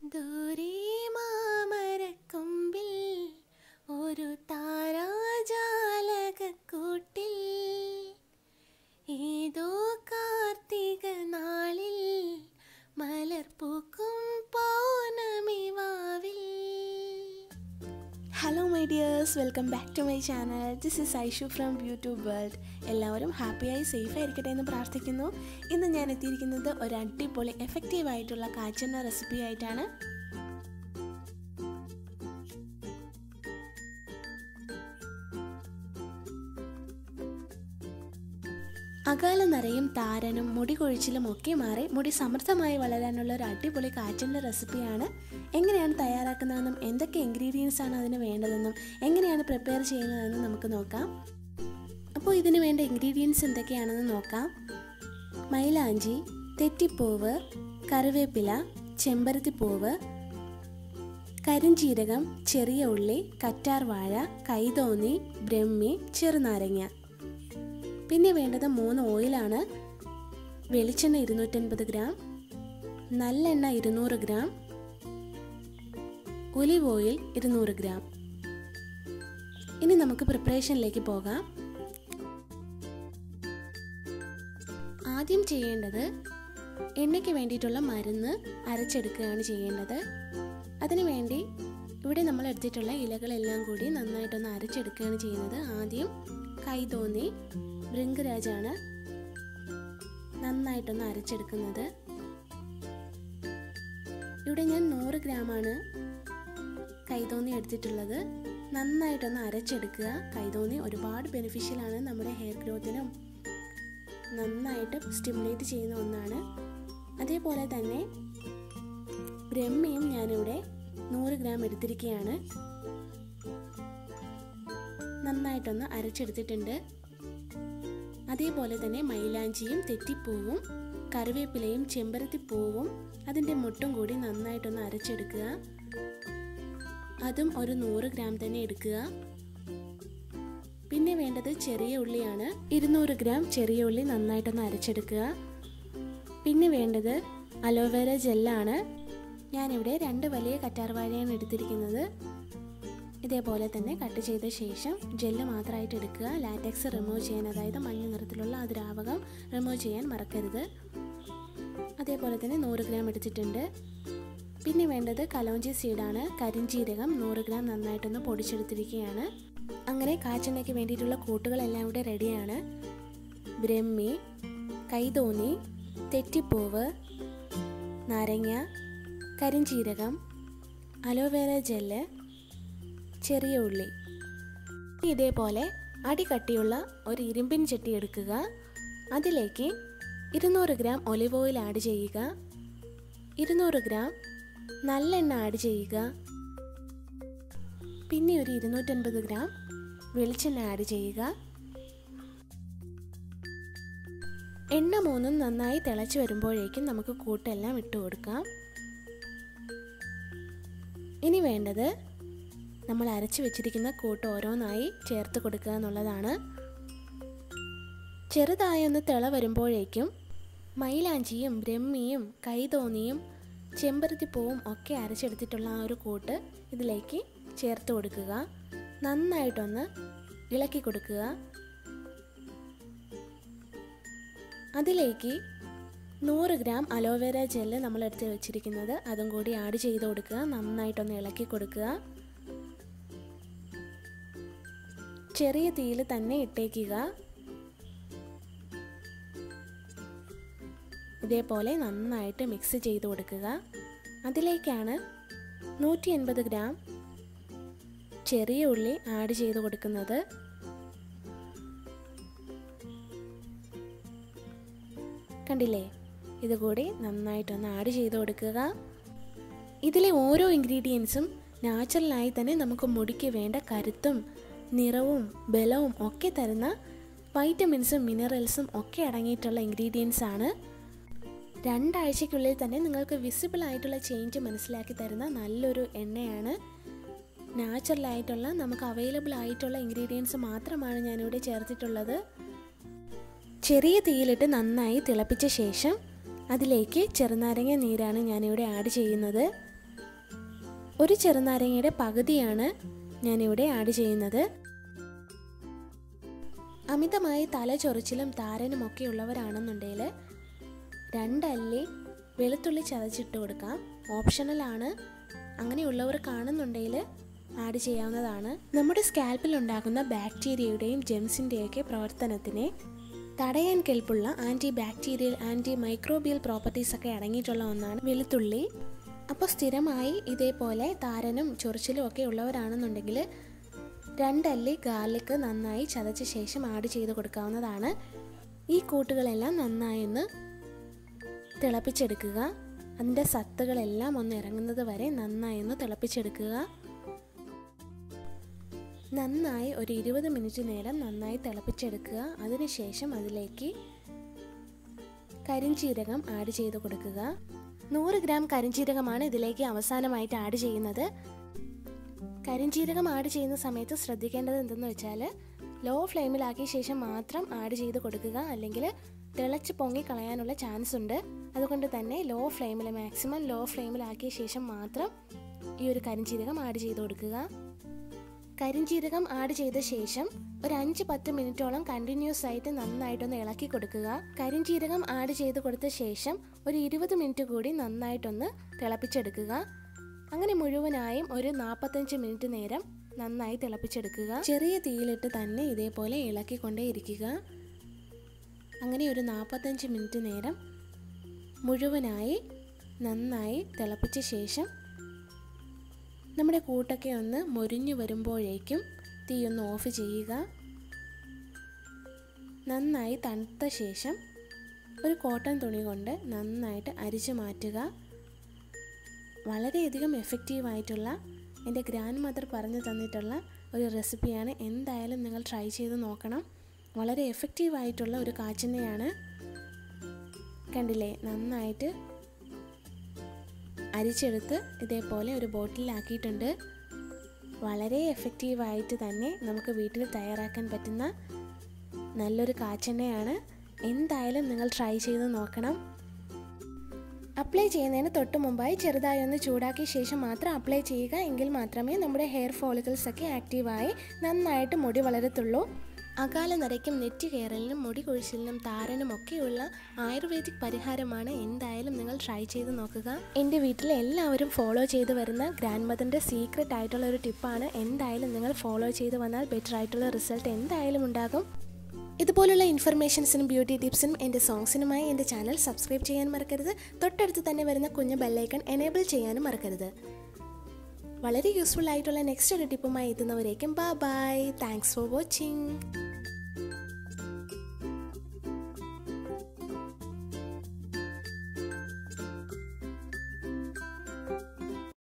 ദൂരെ മാമരക്കൊമ്പിൽ ഒരു താരാജാലകക്കൂട്ടിൽ ഏതോ കാർത്തിക നാളിൽ മലർപ്പൂക്കും പൗർണമി വാവിൽ hello my dears welcome back to my channel this is Aishu from YouTube world എല്ലാവരും ഹാപ്പിയായി സേഫ് ആയിരിക്കട്ടെ എന്ന് പ്രാർത്ഥിക്കുന്നു ഇന്ന് ഞാൻ എത്തിയിരിക്കുന്നത് ഒരു അടിപൊളി എഫക്റ്റീവ് ആയിട്ടുള്ള കാച്ചെണ്ണ റെസിപ്പി ആയിട്ടാണ് അകാല നരയും താരനും മുടി കൊഴിച്ചിലും ഒക്കെ മാറി മുടി സമൃദ്ധമായി വളരാനുള്ള ഒരു അടിപൊളി കാച്ചിൻ്റെ റെസിപ്പിയാണ് എങ്ങനെയാണ് തയ്യാറാക്കുന്നതെന്നും എന്തൊക്കെ ഇൻഗ്രീഡിയൻസ് ആണ് അതിന് വേണ്ടതെന്നും എങ്ങനെയാണ് പ്രിപ്പയർ ചെയ്യുന്നതെന്നും നമുക്ക് നോക്കാം അപ്പോൾ ഇതിന് വേണ്ട ഇൻഗ്രീഡിയൻസ് എന്തൊക്കെയാണെന്ന് നോക്കാം മൈലാഞ്ചി തെറ്റിപ്പൂവ് കറിവേപ്പില ചെമ്പരത്തിപ്പൂവ് കരിഞ്ചീരകം ചെറിയ ഉള്ളി കറ്റാർവാഴ കൈതോന്നി ബ്രഹ്മി ചെറുനാരങ്ങ പിന്നെ വേണ്ടത് മൂന്ന് ഓയിലാണ് വെളിച്ചെണ്ണ ഇരുന്നൂറ്റൻപത് ഗ്രാം നല്ലെണ്ണ ഇരുന്നൂറ് ഗ്രാം ഒലിവ് ഓയിൽ ഇരുന്നൂറ് ഗ്രാം ഇനി നമുക്ക് പ്രിപ്പറേഷനിലേക്ക് പോകാം ആദ്യം ചെയ്യേണ്ടത് എണ്ണയ്ക്ക് വേണ്ടിയിട്ടുള്ള മരുന്ന് അരച്ചെടുക്കുകയാണ് ചെയ്യേണ്ടത് അതിനുവേണ്ടി ഇവിടെ നമ്മൾ എടുത്തിട്ടുള്ള ഇലകളെല്ലാം കൂടി നന്നായിട്ടൊന്ന് അരച്ചെടുക്കുകയാണ് ചെയ്യുന്നത് ആദ്യം കൈതോന്നി ഭൃംഗരാജാണ് നന്നായിട്ടൊന്ന് അരച്ചെടുക്കുന്നത് ഇവിടെ ഞാൻ നൂറ് ഗ്രാമാണ് കൈതോന്നി എടുത്തിട്ടുള്ളത് നന്നായിട്ടൊന്ന് അരച്ചെടുക്കുക കൈതോന്നി ഒരുപാട് ബെനിഫിഷ്യലാണ് നമ്മുടെ ഹെയർ ഗ്രോത്തിനും നന്നായിട്ട് സ്റ്റിമുലേറ്റ് ചെയ്യുന്ന ഒന്നാണ് അതേപോലെ തന്നെ ബ്രഹ്മയും ഞാനിവിടെ നൂറ് ഗ്രാം എടുത്തിരിക്കുകയാണ് നന്നായിട്ടൊന്ന് അരച്ചെടുത്തിട്ടുണ്ട് അതേപോലെ തന്നെ മൈലാഞ്ചിയും തെറ്റിപ്പൂവും കറിവേപ്പിലയും ചെമ്പരത്തിപ്പൂവും അതിൻ്റെ മുട്ടും കൂടി നന്നായിട്ടൊന്ന് അരച്ചെടുക്കുക അതും ഒരു നൂറ് ഗ്രാം തന്നെ എടുക്കുക പിന്നെ വേണ്ടത് ചെറിയ ഉള്ളിയാണ് ഇരുന്നൂറ് ഗ്രാം ചെറിയ ഉള്ളി നന്നായിട്ടൊന്ന് അരച്ചെടുക്കുക പിന്നെ വേണ്ടത് അലോവേര ജെല്ലാണ് ഞാനിവിടെ രണ്ട് വലിയ കറ്റാർവാഴയാണ് എടുത്തിരിക്കുന്നത് ഇതേപോലെ തന്നെ കട്ട് ചെയ്ത ശേഷം ജെല്ല് മാത്രമായിട്ട് എടുക്കുക ലാറ്റക്സ് റിമൂവ് ചെയ്യാൻ അതായത് മഞ്ഞ നിറത്തിലുള്ള ആ ദ്രാവകം റിമൂവ് ചെയ്യാൻ മറക്കരുത് അതേപോലെ തന്നെ നൂറ് ഗ്രാം എടുത്തിട്ടുണ്ട് പിന്നെ വേണ്ടത് കലോഞ്ചി സീഡാണ് കരിഞ്ചീരകം നൂറ് ഗ്രാം നന്നായിട്ടൊന്ന് പൊടിച്ചെടുത്തിരിക്കുകയാണ് അങ്ങനെ കാച്ചെണ്ണയ്ക്ക് വേണ്ടിയിട്ടുള്ള കൂട്ടുകളെല്ലാം ഇവിടെ റെഡിയാണ് ബ്രഹ്മി കൈതോന്നി തെറ്റിപ്പൂവ് നാരങ്ങ കരിഞ്ചീരകം അലോവേര ജെല്ല് ചെറിയ ഉള്ളി ഇതേപോലെ അടികട്ടിയുള്ള ഒരു ഇരുമ്പിൻ ചട്ടി എടുക്കുക അതിലേക്ക് ഇരുന്നൂറ് ഗ്രാം ഒലിവ് ഓയിൽ ആഡ് ചെയ്യുക ഇരുന്നൂറ് ഗ്രാം നല്ലെണ്ണ ആഡ് ചെയ്യുക പിന്നെ ഒരു ഇരുന്നൂറ്റൻപത് ഗ്രാം വെളിച്ചെണ്ണ ആഡ് ചെയ്യുക എണ്ണ മൂന്നും നന്നായി തിളച്ച് വരുമ്പോഴേക്കും നമുക്ക് കൂട്ടെല്ലാം ഇട്ട് കൊടുക്കാം ഇനി വേണ്ടത് നമ്മൾ അരച്ചു വെച്ചിരിക്കുന്ന കൂട്ട് ഓരോന്നായി ചേർത്ത് കൊടുക്കുക എന്നുള്ളതാണ് ചെറുതായി ഒന്ന് തിള വരുമ്പോഴേക്കും മൈലാഞ്ചിയും ബ്രഹ്മിയും കൈതോന്നിയും ചെമ്പരത്തിപ്പൂവും ഒക്കെ അരച്ചെടുത്തിട്ടുള്ള ആ ഒരു കൂട്ട് ഇതിലേക്ക് ചേർത്ത് കൊടുക്കുക നന്നായിട്ടൊന്ന് ഇളക്കി കൊടുക്കുക അതിലേക്ക് നൂറ് ഗ്രാം അലോവേര ജെല്ല് നമ്മൾ എടുത്ത് വെച്ചിരിക്കുന്നത് അതും കൂടി ആഡ് ചെയ്ത് കൊടുക്കുക നന്നായിട്ടൊന്ന് ഇളക്കി കൊടുക്കുക ചെറിയ തീയിൽ തന്നെ ഇട്ടേക്കുക ഇതേപോലെ നന്നായിട്ട് മിക്സ് ചെയ്ത് കൊടുക്കുക അതിലേക്കാണ് നൂറ്റി എൺപത് ഗ്രാം ചെറിയ ഉള്ളി ആഡ് ചെയ്ത് കൊടുക്കുന്നത് കണ്ടില്ലേ ഇതുകൂടി നന്നായിട്ടൊന്ന് ആഡ് ചെയ്ത് കൊടുക്കുക ഇതിലെ ഓരോ ഇൻഗ്രീഡിയൻസും നാച്ചുറലായി തന്നെ നമുക്ക് മുടിക്ക് വേണ്ട കരുത്തും നിറവും ബലവും ഒക്കെ തരുന്ന വൈറ്റമിൻസും മിനറൽസും ഒക്കെ അടങ്ങിയിട്ടുള്ള ഇൻഗ്രീഡിയൻസ് ആണ് രണ്ടാഴ്ചയ്ക്കുള്ളിൽ തന്നെ നിങ്ങൾക്ക് വിസിബിൾ ആയിട്ടുള്ള ചേഞ്ച് മനസ്സിലാക്കി തരുന്ന നല്ലൊരു എണ്ണയാണ് നാച്ചുറലായിട്ടുള്ള നമുക്ക് അവൈലബിൾ ആയിട്ടുള്ള ഇൻഗ്രീഡിയൻസ് മാത്രമാണ് ഞാനിവിടെ ചേർത്തിട്ടുള്ളത് ചെറിയ തീയിലിട്ട് നന്നായി തിളപ്പിച്ച ശേഷം അതിലേക്ക് ചെറുനാരങ്ങ നീരാണ് ഞാനിവിടെ ആഡ് ചെയ്യുന്നത് ഒരു ചെറുനാരങ്ങയുടെ പകുതിയാണ് ഞാനിവിടെ ആഡ് ചെയ്യുന്നത് അമിതമായി തല ചൊറിച്ചിലും താരനും ഒക്കെ ഉള്ളവരാണെന്നുണ്ടെങ്കിൽ രണ്ടല്ലി വെളുത്തുള്ളി ചതച്ചിട്ട് കൊടുക്കാം ഓപ്ഷണലാണ് അങ്ങനെയുള്ളവർ കാണുന്നുണ്ടെങ്കിൽ ആഡ് ചെയ്യാവുന്നതാണ് നമ്മുടെ സ്കാൽപ്പിൽ ഉണ്ടാകുന്ന ബാക്ടീരിയയുടെയും ജെംസിൻ്റെയൊക്കെ പ്രവർത്തനത്തിനെ തടയാൻ കെൽപ്പുള്ള anti bacterial anti microbial properties ഒക്കെ അടങ്ങിയിട്ടുള്ള ഒന്നാണ് വെളുത്തുള്ളി അപ്പോൾ സ്ഥിരമായി ഇതേപോലെ താരനും ചൊറിച്ചിലും ഒക്കെ ഉള്ളവരാണെന്നുണ്ടെങ്കിൽ രണ്ടല്ലി ഗാർലിക് നന്നായി ചതച്ച ശേഷം ആഡ് ചെയ്ത് കൊടുക്കാവുന്നതാണ് ഈ കൂട്ടുകളെല്ലാം നന്നായി ഒന്ന് തിളപ്പിച്ചെടുക്കുക അതിൻ്റെ സത്തുകളെല്ലാം ഒന്ന് ഇറങ്ങുന്നത് വരെ നന്നായി ഒന്ന് തിളപ്പിച്ചെടുക്കുക നന്നായി ഒരു ഇരുപത് മിനിറ്റ് നേരം നന്നായി തിളപ്പിച്ചെടുക്കുക അതിനുശേഷം അതിലേക്ക് കരിഞ്ചീരകം ആഡ് ചെയ്ത് കൊടുക്കുക നൂറ് ഗ്രാം കരിഞ്ചീരകമാണ് ഇതിലേക്ക് അവസാനമായിട്ട് ആഡ് ചെയ്യുന്നത് കരിഞ്ചീരകം ആഡ് ചെയ്യുന്ന സമയത്ത് ശ്രദ്ധിക്കേണ്ടത് എന്തെന്ന് വെച്ചാൽ ലോ ഫ്ലെയിമിലാക്കിയ ശേഷം മാത്രം ആഡ് ചെയ്ത് കൊടുക്കുക അല്ലെങ്കിൽ തിളച്ച് പൊങ്ങി കളയാനുള്ള ചാൻസ് ഉണ്ട് അതുകൊണ്ട് തന്നെ ലോ ഫ്ലെയിമിൽ മാക്സിമം ലോ ഫ്ലെയിമിലാക്കിയ ശേഷം മാത്രം ഈ ഒരു കരിഞ്ചീരകം ആഡ് ചെയ്ത് കൊടുക്കുക കരിഞ്ചീരകം ആഡ് ചെയ്ത ശേഷം ഒരു അഞ്ച് പത്ത് മിനിറ്റോളം കണ്ടിന്യൂസ് ആയിട്ട് നന്നായിട്ടൊന്ന് ഇളക്കി കൊടുക്കുക കരിഞ്ചീരകം ആഡ് ചെയ്ത് കൊടുത്ത ശേഷം ഒരു ഇരുപത് മിനിറ്റ് കൂടി നന്നായിട്ടൊന്ന് തിളപ്പിച്ചെടുക്കുക അങ്ങനെ മുഴുവനായും ഒരു നാൽപ്പത്തഞ്ച് മിനിറ്റ് നേരം നന്നായി തിളപ്പിച്ചെടുക്കുക ചെറിയ തീയിലിട്ട് തന്നെ ഇതേപോലെ ഇളക്കിക്കൊണ്ടേ ഇരിക്കുക അങ്ങനെ ഒരു നാൽപ്പത്തഞ്ച് മിനിറ്റ് നേരം മുഴുവനായി നന്നായി തിളപ്പിച്ച ശേഷം നമ്മുടെ കൂട്ടൊക്കെ ഒന്ന് മൊരിഞ്ഞു വരുമ്പോഴേക്കും തീ ഒന്ന് ഓഫ് ചെയ്യുക നന്നായി തണുത്ത ശേഷം ഒരു കോട്ടൺ തുണി കൊണ്ട് നന്നായിട്ട് അരിച്ചു മാറ്റുക വളരെയധികം എഫക്റ്റീവായിട്ടുള്ള എൻ്റെ ഗ്രാൻഡ് മദർ പറഞ്ഞു തന്നിട്ടുള്ള ഒരു റെസിപ്പിയാണ് എന്തായാലും നിങ്ങൾ ട്രൈ ചെയ്ത് നോക്കണം വളരെ എഫക്റ്റീവായിട്ടുള്ള ഒരു കാച്ചെണ്ണയാണ് കണ്ടില്ലേ നന്നായിട്ട് അരിച്ചെടുത്ത് ഇതേപോലെ ഒരു ബോട്ടിലാക്കിയിട്ടുണ്ട് വളരെ എഫക്റ്റീവായിട്ട് തന്നെ നമുക്ക് വീട്ടിൽ തയ്യാറാക്കാൻ പറ്റുന്ന നല്ലൊരു കാച്ചെണ്ണയാണ് എന്തായാലും നിങ്ങൾ ട്രൈ ചെയ്ത് നോക്കണം അപ്ലൈ ചെയ്യുന്നതിന് തൊട്ട് മുമ്പായി ചെറുതായി ഒന്ന് ചൂടാക്കിയ ശേഷം മാത്രം അപ്ലൈ ചെയ്യുക എങ്കിൽ മാത്രമേ നമ്മുടെ ഹെയർ ഫോളിക്കിൾസ് ഒക്കെ ആക്റ്റീവായി നന്നായിട്ട് മുടി വളരത്തുള്ളൂ അകാല നരയ്ക്കും നെറ്റ് കയറലിനും മുടി കൊഴിച്ചിലിനും താരനും ഒക്കെയുള്ള ആയുർവേദിക് പരിഹാരമാണ് എന്തായാലും നിങ്ങൾ ട്രൈ ചെയ്ത് നോക്കുക എൻ്റെ വീട്ടിൽ എല്ലാവരും ഫോളോ ചെയ്ത് വരുന്ന ഗ്രാൻഡ് മദറിൻ്റെ സീക്രട്ട് ആയിട്ടുള്ള ഒരു ടിപ്പാണ് എന്തായാലും നിങ്ങൾ ഫോളോ ചെയ്ത് വന്നാൽ ബെറ്റർ ആയിട്ടുള്ള റിസൾട്ട് എന്തായാലും ഉണ്ടാകും ഇതുപോലുള്ള ഇൻഫർമേഷൻസിനും ബ്യൂട്ടി ടിപ്സിനും എൻ്റെ സോങ്സിനുമായി എൻ്റെ ചാനൽ സബ്സ്ക്രൈബ് ചെയ്യാൻ മറക്കരുത് തൊട്ടടുത്ത് തന്നെ വരുന്ന കുഞ്ഞ് ബെല്ലൈക്കൺ എനേബിൾ ചെയ്യാനും മറക്കരുത് വളരെ യൂസ്ഫുൾ ആയിട്ടുള്ള നെക്സ്റ്റ് ഒരു ടിപ്പുമായി എത്തുന്നവരേക്കും bye bye thanks for watching